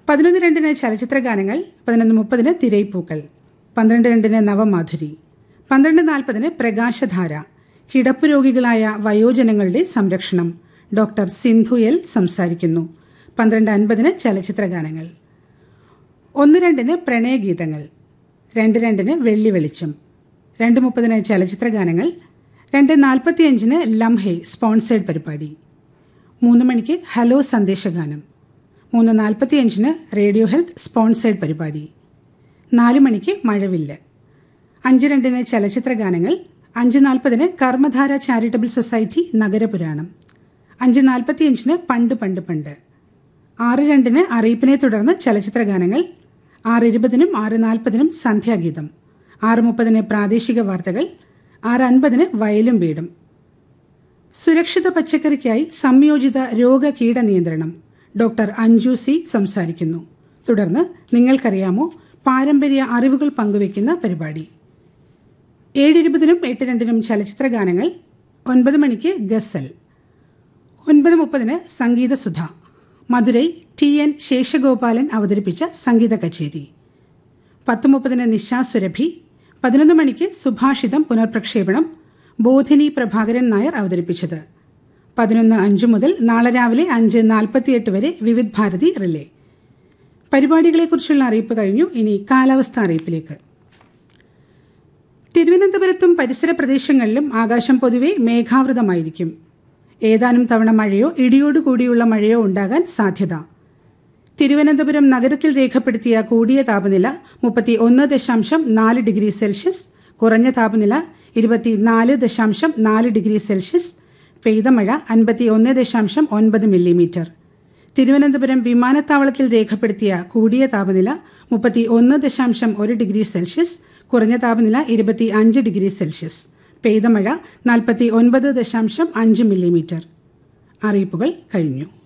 പതിനൊന്ന് രണ്ടിന് ചലച്ചിത്ര ഗാനങ്ങൾ പതിനൊന്ന് മുപ്പതിന് തിരയിപ്പൂക്കൾ പന്ത്രണ്ട് രണ്ടിന് നവമാധുരി പന്ത്രണ്ട് നാൽപ്പതിന് പ്രകാശധാര കിടപ്പ് രോഗികളായ വയോജനങ്ങളുടെ സംരക്ഷണം ഡോക്ടർ സിന്ധു എൽ സംസാരിക്കുന്നു പന്ത്രണ്ട് അൻപതിന് ചലച്ചിത്ര ഗാനങ്ങൾ ഒന്ന് രണ്ടിന് പ്രണയഗീതങ്ങൾ രണ്ട് രണ്ടിന് വെള്ളി വെളിച്ചം രണ്ട് മുപ്പതിന് ചലച്ചിത്ര ഗാനങ്ങൾ രണ്ട് നാൽപ്പത്തിയഞ്ചിന് ലംഹെ സ്പോൺസേഡ് പരിപാടി മൂന്ന് മണിക്ക് ഹലോ സന്ദേശഗാനം മൂന്ന് നാൽപ്പത്തിയഞ്ചിന് റേഡിയോ ഹെൽത്ത് സ്പോൺസേഡ് പരിപാടി നാല് മണിക്ക് മഴവില്ല് അഞ്ച് രണ്ടിന് ചലച്ചിത്ര ഗാനങ്ങൾ അഞ്ച് നാൽപ്പതിന് കർമ്മധാര ചാരിറ്റബിൾ സൊസൈറ്റി നഗരപുരാണം അഞ്ച് നാൽപ്പത്തിയഞ്ചിന് പണ്ട് പണ്ട് പണ്ട് ആറ് രണ്ടിന് അറിയിപ്പിനെ തുടർന്ന് ചലച്ചിത്ര ഗാനങ്ങൾ ആറ് ഇരുപതിനും ആറ് നാൽപ്പതിനും സന്ധ്യാഗീതം ആറ് മുപ്പതിന് പ്രാദേശിക വാർത്തകൾ ആറ് അൻപതിന് വയലും വീടും സുരക്ഷിത പച്ചക്കറിക്കായി സംയോജിത രോഗ കീട നിയന്ത്രണം ഡോക്ടർ അഞ്ജു സി സംസാരിക്കുന്നു തുടർന്ന് നിങ്ങൾക്കറിയാമോ പാരമ്പര്യ അറിവുകൾ പങ്കുവയ്ക്കുന്ന പരിപാടി ഏഴ് ഇരുപതിനും എട്ട് രണ്ടിനും ചലച്ചിത്ര ഗാനങ്ങൾ ഒൻപത് മണിക്ക് ഗസൽ ഒൻപത് മുപ്പതിന് സംഗീതസുധ മധുരൈ ടി എൻ ശേഷഗോപാലൻ അവതരിപ്പിച്ച സംഗീത കച്ചേരി പത്ത് മുപ്പതിന് നിശാ സുരഭി പതിനൊന്ന് മണിക്ക് സുഭാഷിതം പുനർപ്രക്ഷേപണം ബോധിനി പ്രഭാകരൻ നായർ അവതരിപ്പിച്ചത് പതിനൊന്ന് അഞ്ച് മുതൽ നാളെ രാവിലെ അഞ്ച് നാൽപ്പത്തിയെട്ട് വരെ വിവിധ് ഭാരതി റിലേ പരിപാടികളെക്കുറിച്ചുള്ള അറിയിപ്പ് കഴിഞ്ഞു ഇനി കാലാവസ്ഥ അറിയിപ്പിലേക്ക് തിരുവനന്തപുരത്തും പരിസര പ്രദേശങ്ങളിലും ആകാശം പൊതുവെ മേഘാവൃതമായിരിക്കും ഏതാനും തവണ മഴയോ ഇടിയോടുകൂടിയുള്ള മഴയോ ഉണ്ടാകാൻ സാധ്യത തിരുവനന്തപുരം നഗരത്തിൽ രേഖപ്പെടുത്തിയ കൂടിയ താപനില മുപ്പത്തി ഒന്ന് ദശാംശം നാല് ഡിഗ്രി സെൽഷ്യസ് കുറഞ്ഞ താപനില ഇരുപത്തിനാല് ദശാംശം നാല് ഡിഗ്രി സെൽഷ്യസ് പെയ്ത മഴ അൻപത്തി ഒന്ന് ദശാംശം ഒൻപത് മില്ലിമീറ്റർ തിരുവനന്തപുരം വിമാനത്താവളത്തിൽ രേഖപ്പെടുത്തിയ കൂടിയ താപനില മുപ്പത്തി ഒന്ന് ദശാംശം ഒരു ഡിഗ്രി സെൽഷ്യസ് കുറഞ്ഞ താപനില ഇരുപത്തി അഞ്ച് ഡിഗ്രി സെൽഷ്യസ് പെയ്ത മഴ നാൽപ്പത്തി ഒൻപത് ദശാംശം അഞ്ച് മില്ലിമീറ്റർ അറിയിപ്പുകൾ കഴിഞ്ഞു